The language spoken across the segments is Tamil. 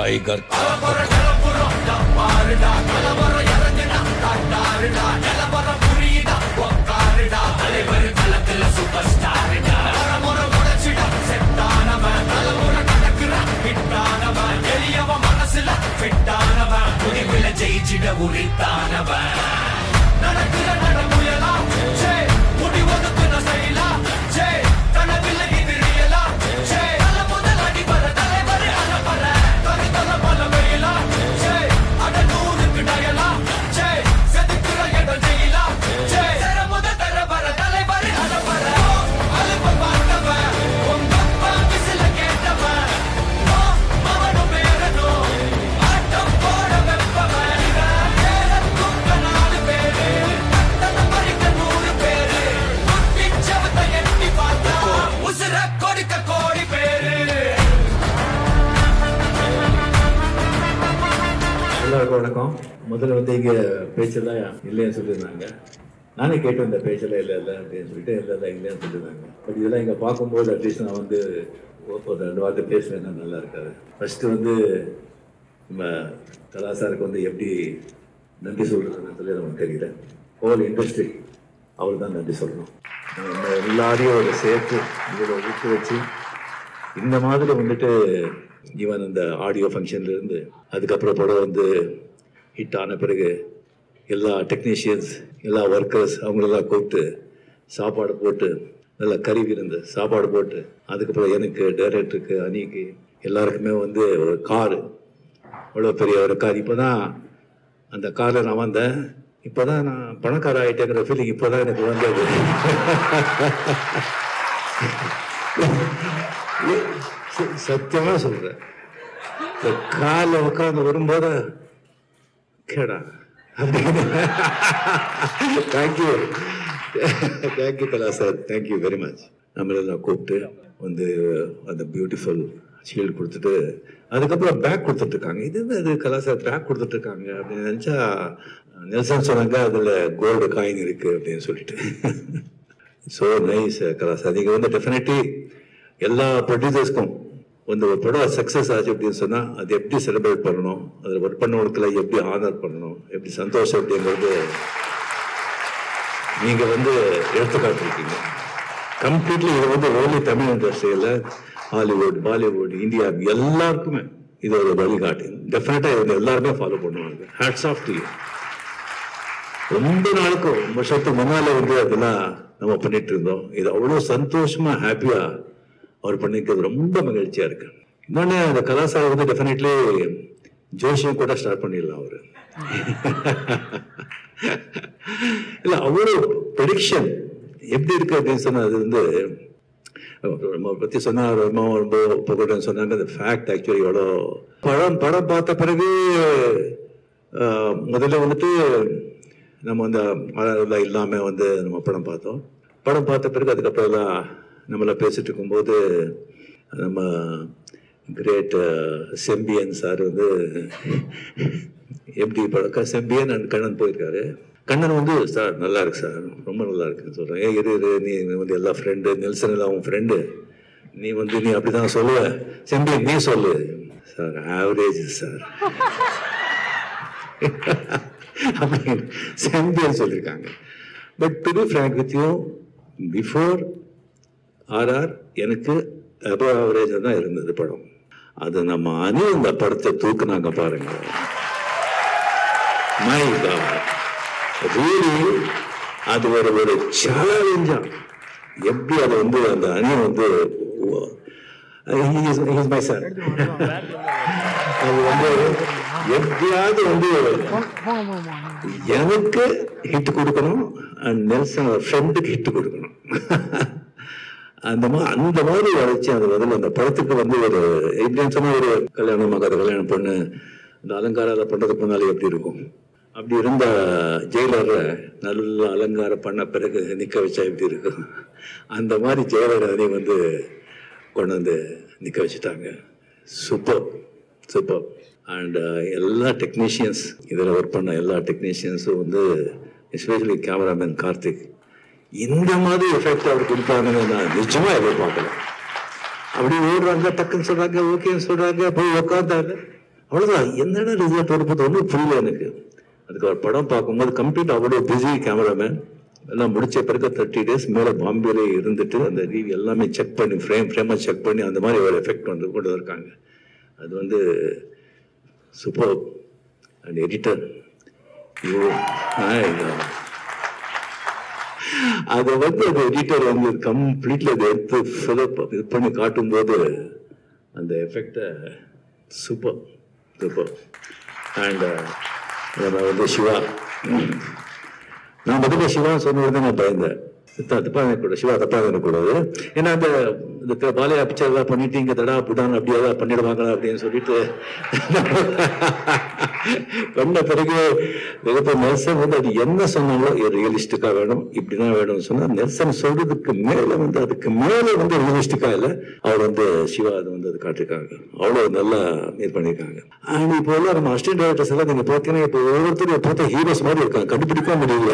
டைகர் ஜெயிச்சிட உரித்தானவன் நடக்கிற நடமுயலா ஜே முடி ஒதுக்குன செயலா ஜே கனவில்லை இது ரியலா ஜே தல முதல் அடிபர தலைவர் அனபர கருத்தல பல வெயிலா ஜே அட நூறுக்கு டயலா ஜே செதுக்குற இடம் ஜெயிலா ஜே தர முத தர வர தலைவர் அனபர அலுப்ப பார்த்தவன் உங்க அப்பா விசில கேட்டவன் ஓ, மவனும் பேரனும் ஆட்டம் போட வெப்பவன் இவன் பேரத்துக்க நாலு பேரு பட்டண பறிக்க நூறு பேரு குட்டிச்சவத்தை எட்டி பார்த்தா உசுர கொடுக்க கோடி பேரு எல்லாருக்கும் வணக்கம் முதல்ல வந்து இங்கே பேச்செல்லாம் இல்லைன்னு சொல்லியிருந்தாங்க நானே கேட்டு வந்த பேச்செல்லாம் இல்லை இல்லை அப்படின்னு சொல்லிட்டு இல்லை இல்லை இல்லைன்னு சொல்லியிருந்தாங்க பட் இதெல்லாம் இங்கே பார்க்கும்போது அட்லீஸ்ட் நான் வந்து ஒரு- ஒரு ரெண்டு வார்த்தை பேசுவேன்னா நல்லா இருக்காது ஃபஸ்ட்டு வந்து நம்ம கலாசாருக்கு வந்து எப்படி நன்றி சொல்கிறதுன்னு சொல்லி நமக்கு தெரியல ஹோல் இண்டஸ்ட்ரி அவர் தான் நன்றி சொல்லணும் நம்ம எல்லாரையும் ஒரு சேர்த்து இதில் விட்டு வச்சு இந்த மாதிரி வந்துட்டு ஈவன் இந்த ஆடியோ ஃபங்க்ஷன்ல இருந்து அதுக்கப்புறம் படம் வந்து ஹிட் ஆன பிறகு எல்லா டெக்னீஷியன்ஸ் எல்லா ஒர்க்கர்ஸ் அவங்களெல்லாம் கூப்பிட்டு சாப்பாடு போட்டு நல்லா கறி விருந்து சாப்பாடு போட்டு அதுக்கப்புறம் எனக்கு டைரக்டருக்கு அனிக்கு எல்லாருக்குமே வந்து ஒரு காரு அவ்வளோ பெரிய ஒரு கார் இப்போ தான் அந்த காரில் நான் வந்தேன் இப்போ தான் நான் பணக்கார ஆகிட்டேங்கிற ஃபீலிங் இப்போ தான் எனக்கு வந்தது ச- சத்தியமா சொல்றேன் இந்த கால உட்கார்ந்து வரும்போது கேடா அப்படின்னு thank you thank you Kala sir thank you very much நம்மளெல்லாம் கூப்பிட்டு வந்து அந்த பியூட்டிஃபுல் ஷீல்டு கொடுத்துட்டு அதுக்கப்புறம் பேக் கொடுத்துட்டு இருக்காங்க இது என்ன இது கலா சார் பேக் கொடுத்துட்டு இருக்காங்க அப்படின்னு நினைச்சா நெல்சன் சொன்னாங்க அதுல கோல்டு காயின் இருக்கு அப்படின்னு சொல்லிட்டு ஸோ நைஸ் கலாஸ் நீங்கள் வந்து டெஃபினெட்லி எல்லா ப்ரொடியூசர்ஸ்க்கும் வந்து ஒரு படம் சக்ஸஸ் ஆச்சு அப்படின்னு சொன்னால் அது எப்படி செலிப்ரேட் பண்ணணும் அதில் ஒர்க் பண்ணவங்களுக்குலாம் எப்படி ஆனர் பண்ணணும் எப்படி சந்தோஷம் அப்படிங்கிறது நீங்கள் வந்து எடுத்துக்காட்டிருக்கீங்க கம்ப்ளீட்லி இது வந்து ஓன்லி தமிழ் இண்டஸ்ட்ரியில் ஹாலிவுட் பாலிவுட் இந்தியா எல்லாருக்குமே இது ஒரு வழிகாட்டு டெஃபினட்டாக இவங்க எல்லாருமே ஃபாலோ பண்ணுவாங்க ஹேட்ஸ் ஆஃப் டு யூ ரொம்ப நாளுக்கு ரொம்ப வருஷத்துக்கு முன்னால வந்து அதெல்லாம் நம்ம பண்ணிட்டு இருந்தோம் இது அவ்வளோ சந்தோஷமா ஹாப்பியா அவர் பண்ணிக்கிறது ரொம்ப மகிழ்ச்சியா இருக்கு இன்னொன்னு அந்த கலாசாரம் வந்து டெஃபினெட்லி ஜோஷியம் கூட ஸ்டார்ட் பண்ணிடலாம் அவரு இல்ல அவ்வளோ ப்ரெடிக்ஷன் எப்படி இருக்கு அப்படின்னு சொன்னா அது வந்து நம்ம பத்தி சொன்னா ரொம்ப ரொம்ப புகழ்ன்னு சொன்னாங்க அந்த ஃபேக்ட் ஆக்சுவலி எவ்வளோ படம் படம் பார்த்த பிறகு ஆஹ், முதல்ல வந்துட்டு நம்ம அந்த அதெல்லாம் இல்லாம வந்து நம்ம படம் பார்த்தோம் படம் பார்த்த பிறகு அதுக்கப்புறம் எல்லாம் நம்மள பேசிட்டு இருக்கும்போது நம்ம கிரேட் செம்பியன் சார் வந்து எப்படி படம் செம்பியன் அண்ட் கண்ணன் போயிருக்காரு கண்ணன் வந்து சார் நல்லா இருக்கு சார் ரொம்ப நல்லா இருக்குன்னு சொல்றேன் ஏன் இரு இரு நீ வந்து எல்லா ஃப்ரெண்டு நெல்சன் எல்லாம் உன் ஃப்ரெண்டு நீ வந்து நீ அப்படிதான் சொல்லுவ செம்பியன் நீ சொல்லு சார் ஆவரேஜ் சார் அப்படின்னு செம்பியன் சொல்லியிருக்காங்க but to be frank with you before RR எனக்கு அபவ் ஆவரேஜ் தான் இருந்தது படம் அது நம்ம அணி இந்த படத்தை தூக்குனாங்க பாருங்க மை ரியலி அது ஒரு ஒரு சேலஞ்சா எப்படி அது வந்து அந்த அணி வந்து மை சார் அது வந்து எப்படியாவது வந்து எனக்கு ஹிட் கொடுக்கணும் அண்ட் நெல்சன் ஃப்ரெண்டுக்கு ஹிட் கொடுக்கணும் அந்த மாதிரி அந்த மாதிரி வளர்ச்சி அந்த முதல்ல அந்த படத்துக்கு வந்து ஒரு எப்படின்னு சொன்னா ஒரு கல்யாணம் ஆகாத கல்யாணம் பொண்ணு இந்த அலங்காரம் பண்றதுக்கு முன்னாலே எப்படி இருக்கும் அப்படி இருந்த ஜெயிலரை நல்ல அலங்காரம் பண்ண பிறகு நிக்க வச்சா எப்படி இருக்கும் அந்த மாதிரி ஜெயலலிதா அணி வந்து கொண்டு வந்து நிக்க வச்சுட்டாங்க சூப்பர் சூப்பர் அண்ட் எல்லா டெக்னீஷியன்ஸ் இதில் ஒர்க் பண்ண எல்லா டெக்னீஷியன்ஸும் வந்து எஸ்பெஷலி கேமராமேன் கார்த்திக் இந்த மாதிரி எஃபெக்ட் அவர் கொடுப்பாங்கன்னு நான் நிஜமா எதிர்பார்க்கல அப்படி ஓடுறாங்க டக்குன்னு சொல்றாங்க ஓகேன்னு சொல்றாங்க போய் உட்காந்தாங்க அவ்வளோதான் என்னடா ரிசல்ட் வரப்போது ஒன்றும் புரியல எனக்கு அதுக்கு ஒரு படம் பார்க்கும்போது கம்ப்ளீட் அவ்வளோ பிஸி கேமராமேன் எல்லாம் முடிச்ச பிறகு தேர்ட்டி டேஸ் மேலே பாம்பேல இருந்துட்டு அந்த ரிவ்யூ எல்லாமே செக் பண்ணி ஃப்ரேம் ஃப்ரேமாக செக் பண்ணி அந்த மாதிரி ஒரு எஃபெக்ட் வந்து கொண்டு இருக்காங்க அது வந்து சூப்பர் அண்ட் எடிட்டர் அதை வந்து அந்த எடிட்டர் வந்து கம்ப்ளீட்ல அதை எடுத்து ஃபிலப் இது பண்ணி காட்டும்போது அந்த எஃபெக்டை சூப்பர் சூப்பர் அண்ட் நம்ம வந்து சிவா நான் முதல்ல சிவா சொன்னது நான் பயந்தேன் சித்தா தப்பா கூட சிவா தப்பா கூடாது ஏன்னா அந்த இந்த க- பாலையா பிக்சர் எல்லாம் பண்ணிட்டு இங்க தடா புடான் அப்படி ஏதாவது பண்ணிடுவாங்களா அப்படின்னு சொல்லிட்டு பண்ண பிறகு இப்போ நெல்சன் வந்து அது என்ன சொன்னாங்களோ ரியலிஸ்டிக்கா வேணும் இப்படிதான் வேணும்னு சொன்னா நெல்சன் சொல்றதுக்கு மேல வந்து அதுக்கு மேல வந்து ரியலிஸ்டிக்கா இல்ல அவர் வந்து சிவா அது வந்து அது காட்டிருக்காங்க அவ்வளவு நல்லா இது பண்ணியிருக்காங்க அண்ட் இப்போ எல்லாம் நம்ம அசிஸ்டன்ட் டைரக்டர்ஸ் எல்லாம் நீங்க பார்த்தீங்கன்னா இப்போ ஒவ்வொருத்தரும் பார்த்தா ஹீரோஸ் மாதிரி இருக்காங்க கண்டுபிடிக்க முடியல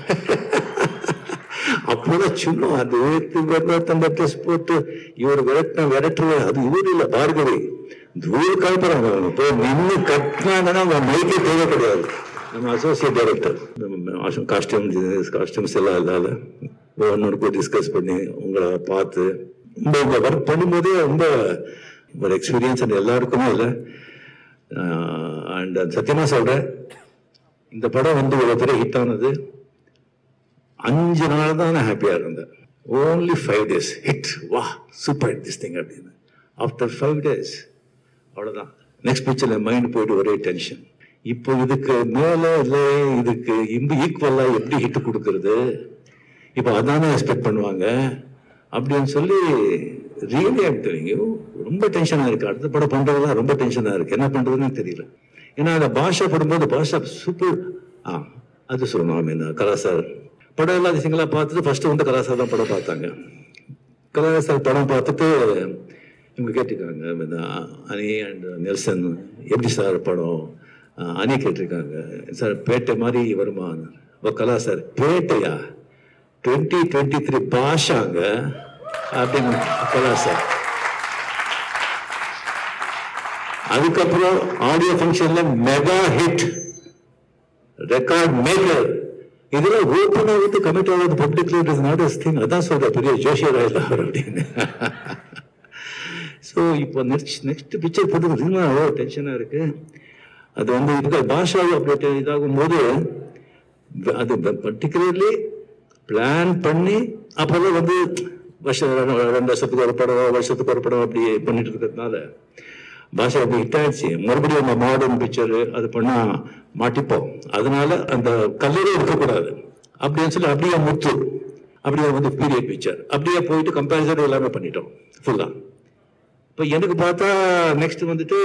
அப்போதான் சும்மா அது வெத்தந்த ட்ரெஸ் போட்டு இவர் விரட்டின விரட்டுற அது இவர் இல்ல பார்கவி தூர கலப்புறாங்க அவங்க போய் நின்று கட்டினாங்கன்னா அவங்க மைக்கே தேவை கிடையாது நம்ம அசோசியேட் டைரக்டர் நம்ம காஸ்டியூம் காஸ்டியூம்ஸ் எல்லாம் இல்லாத ஒன்னொரு போய் டிஸ்கஸ் பண்ணி உங்களை பார்த்து ரொம்ப இந்த ஒர்க் பண்ணும்போதே ரொம்ப ஒரு எக்ஸ்பீரியன்ஸ் அந்த எல்லாருக்குமே இல்லை அண்ட் சத்தியமா சொல்றேன் இந்த படம் வந்து ஒரு பெரிய ஹிட் ஆனது அஞ்சு நாள் தான் நான் ஹாப்பியாக இருந்தேன் ஓன்லி ஃபைவ் டேஸ் ஹிட் வா சூப்பர் ஹிட் திஸ் திங் அப்படின்னு ஆஃப்டர் ஃபைவ் டேஸ் அவ்வளோதான் நெக்ஸ்ட் பிக்சரில் மைண்ட் போயிட்டு ஒரே டென்ஷன் இப்போ இதுக்கு மேலே இல்லை இதுக்கு இந்த ஈக்குவலாக எப்படி ஹிட் கொடுக்கறது இப்போ அதானே எக்ஸ்பெக்ட் பண்ணுவாங்க அப்படின்னு சொல்லி ரியலி ஆம் தெரியுங்க ரொம்ப டென்ஷனாக இருக்கு அடுத்த படம் பண்ணுறதுலாம் ரொம்ப டென்ஷனாக இருக்கு என்ன பண்ணுறதுன்னு தெரியல ஏன்னா அந்த பாஷா படும்போது பாஷா சூப்பர் ஆ அது சொல்லணும் ஐ மீன் கலாசார் படம் எல்லாம் சிங்களா பார்த்துட்டு ஃபர்ஸ்ட் வந்து கலாசார் தான் படம் பார்த்தாங்க கலாசார் படம் பார்த்துட்டு இவங்க கேட்டிருக்காங்க இந்த அனி அண்ட் நெல்சன் எப்படி சார் படம் அஹ் அனி கேட்டிருக்காங்க சார் பேட்டை மாதிரி வருமா அப்ப கலா சார் பேட்டையா டுவெண்ட்டி டுவெண்ட்டி த்ரீ பாஷாங்க அப்படின்னு கலா சார் அதுக்கப்புறம் ஆடியோ ஃபங்க்ஷன்ல மெகா ஹிட் ரெக்கார்ட் மேக்கர் இதெல்லாம் ஓப்பனா வந்து கமிட் ஆகாது பப்ளிக்ல it is not as thing அதான் சொல்ற பெரிய ஜோஷியர் ஆயிடலாம் அப்படின்னு ஸோ இப்போ நெக்ஸ்ட் நெக்ஸ்ட் பிக்சர் போட்டு இன்னும் அவ்வளோ டென்ஷனாக இருக்கு அது வந்து இதுக்கு பாஷாவை அப்படி இதாகும் போது அது பர்டிகுலர்லி பிளான் பண்ணி அப்போல்லாம் வந்து வருஷம் ரெண்டு வருஷத்துக்கு ஒரு படம் வருஷத்துக்கு ஒரு படம் அப்படி பண்ணிட்டு இருக்கிறதுனால பாஷா அப்படி ஹிட் ஆயிடுச்சு மறுபடியும் நம்ம மாடர்ன் பிக்சர் அது பண்ணா மாட்டிப்போம் அதனால அந்த கல்லூரி இருக்கக்கூடாது அப்படின்னு சொல்லி அப்படியே முத்து அப்படியே வந்து பீரியட் பிக்சர் அப்படியே போயிட்டு கம்பேரிசன் எல்லாமே பண்ணிட்டோம் ஃபுல்லா இப்போ எனக்கு பார்த்தா நெக்ஸ்ட் வந்துட்டு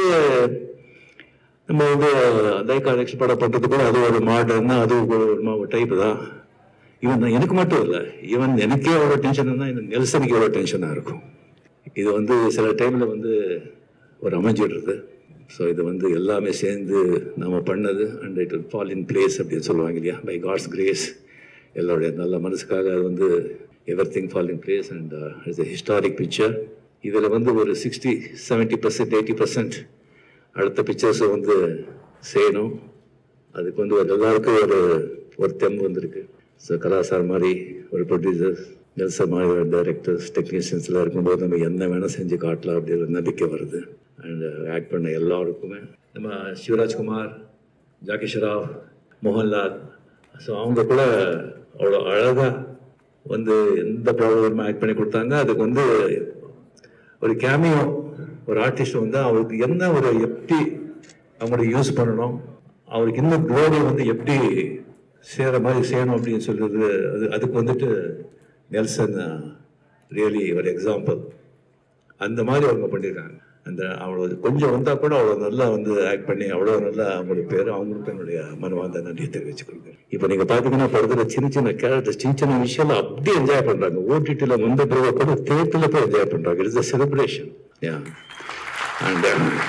நம்ம வந்து லைக்கா நெக்ஸ்ட் படம் பண்றது கூட அது ஒரு மாடர்ன் அது ஒரு டைப் தான் ஈவன் எனக்கு மட்டும் இல்லை ஈவன் எனக்கே எவ்வளோ டென்ஷன் தான் இந்த நெல்சனுக்கு எவ்வளோ டென்ஷனாக இருக்கும் இது வந்து சில டைம்ல வந்து ஒரு அமைஞ்சிடுறது ஸோ இது வந்து எல்லாமே சேர்ந்து நம்ம பண்ணது and it fall in place அப்படின்னு சொல்லுவாங்க இல்லையா பை காட்ஸ் கிரேஸ் எல்லோருடைய நல்ல மனசுக்காக அது வந்து every thing fall in place and it's historic picture இதில் வந்து ஒரு sixty seventy percent eighty percent அடுத்த பிக்சர்ஸை வந்து செய்யணும் அதுக்கு வந்து ஒரு எல்லாருக்கும் ஒரு ஒரு தெம்பு வந்திருக்கு ஸோ கலாசார் மாதிரி ஒரு ப்ரொடியூசர்ஸ் நெல்சன் மாதிரி ஒரு டைரக்டர்ஸ் டெக்னீஷியன்ஸ்லாம் இருக்கும்போது நம்ம என்ன வேணால் செஞ்சு காட்டலாம் அப்படிங்கிற நம்பிக்கை வருது அண்ட் ஆக்ட் பண்ண எல்லாருக்குமே நம்ம சிவராஜ்குமார் ஜாக்கி ஷராஃப் மோகன்லால் ஸோ அவங்க கூட அவ்வளோ அழகாக வந்து எந்த ப்ராப்ளமும் ஆக்ட் பண்ணி கொடுத்தாங்க அதுக்கு வந்து ஒரு கேமியோ ஒரு ஆர்டிஸ்ட் வந்து அவருக்கு என்ன ஒரு எப்படி அவங்கள யூஸ் பண்ணணும் அவருக்கு இன்னும் க்ளோரி வந்து எப்படி சேர மாதிரி செய்யணும் அப்படின்னு சொல்றது அது அதுக்கு வந்துட்டு நெல்சன் ரியலி ஒரு எக்ஸாம்பிள் அந்த மாதிரி அவங்க பண்ணியிருக்காங்க அந்த அவ்வளோ கொஞ்சம் வந்தா கூட அவ்வளோ நல்லா வந்து ஆக்ட் பண்ணி அவ்வளோ நல்லா அவங்களுடைய பேர் அவங்களுக்கு என்னுடைய மனவார்ந்த நன்றியை தெரிவிச்சுக்கிறேன் இப்போ நீங்க பாத்தீங்கன்னா படத்துல சின்ன சின்ன கேரக்டர் சின்ன சின்ன விஷயம் அப்படியே என்ஜாய் பண்றாங்க ஓடிடியில் வந்த பிறகு கூட தேட்டர்ல போய் என்ஜாய் பண்றாங்க இட்ஸ் அ செலிப்ரேஷன் அண்ட்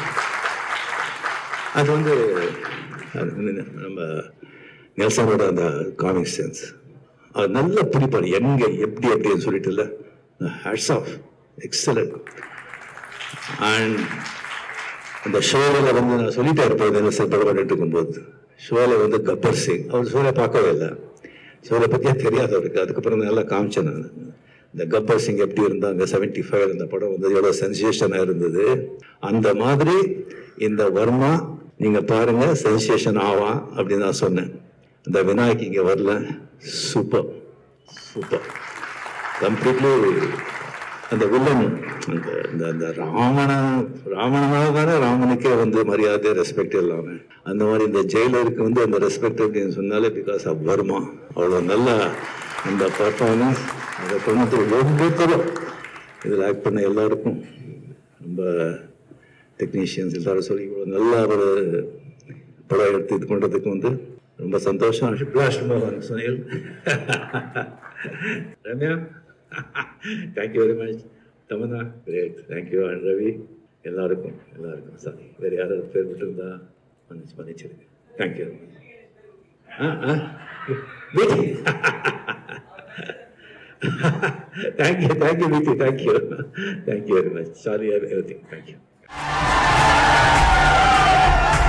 அது வந்து அது வந்து நம்ம நெல்சனோட அந்த காமிக் சென்ஸ் அது நல்லா பிடிப்பாரு எங்க எப்படி அப்படின்னு சொல்லிட்டு இல்ல ஹேட்ஸ் ஆஃப் எக்ஸலண்ட் அண்ட் அந்த ஷோவில் வந்து நான் சொல்லிட்டே இருப்பேன் என்ன சார் படம் பண்ணிட்டு இருக்கும்போது ஷோவில் வந்து கப்பர் சிங் அவர் ஷோவில் பார்க்கவே இல்லை ஷோவில் பற்றியே தெரியாது அவருக்கு அதுக்கப்புறம் நல்லா காமிச்சேன் நான் இந்த கப்பர் சிங் எப்படி இருந்தாங்க செவன்டி ஃபைவ் இந்த படம் வந்து எவ்வளோ சென்சேஷனாக இருந்தது அந்த மாதிரி இந்த வர்மா நீங்கள் பாருங்க சென்சேஷன் ஆவான் அப்படின்னு நான் சொன்னேன் இந்த விநாயக் இங்கே வரல சூப்பர் சூப்பர் கம்ப்ளீட்லி அந்த வில்லன் அந்த அந்த அந்த ராவண ராவணனாக தானே ராமனுக்கே வந்து மரியாதை ரெஸ்பெக்ட் இல்லாம அந்த மாதிரி இந்த ஜெயிலருக்கு வந்து அந்த ரெஸ்பெக்ட் அப்படின்னு சொன்னாலே பிகாஸ் ஆஃப் வர்மா அவ்வளோ நல்ல அந்த பர்ஃபார்மன்ஸ் அதை கொண்டு ஒவ்வொருத்தரும் இதில் ஆக்ட் பண்ண எல்லாருக்கும் ரொம்ப டெக்னீஷியன்ஸ் எல்லாரும் சொல்லி இவ்வளோ நல்ல ஒரு படம் எடுத்து இது பண்ணுறதுக்கு வந்து ரொம்ப சந்தோஷம் சுப்லாஷ் மோகன் Sunil Ramya thank you very much Tamannaah great thank you and Ravi எல்லாருக்கும் எல்லாருக்கும் சாரி வேறு யாராவது பேர் விட்டுருந்தா மன்னிச்சு மன்னிச்சிருங்க தேங்க்யூ ஆ ஆ வீட்டி தேங்க்யூ தேங்க்யூ வீட்டி thank you thank you very much sorry every thing thank you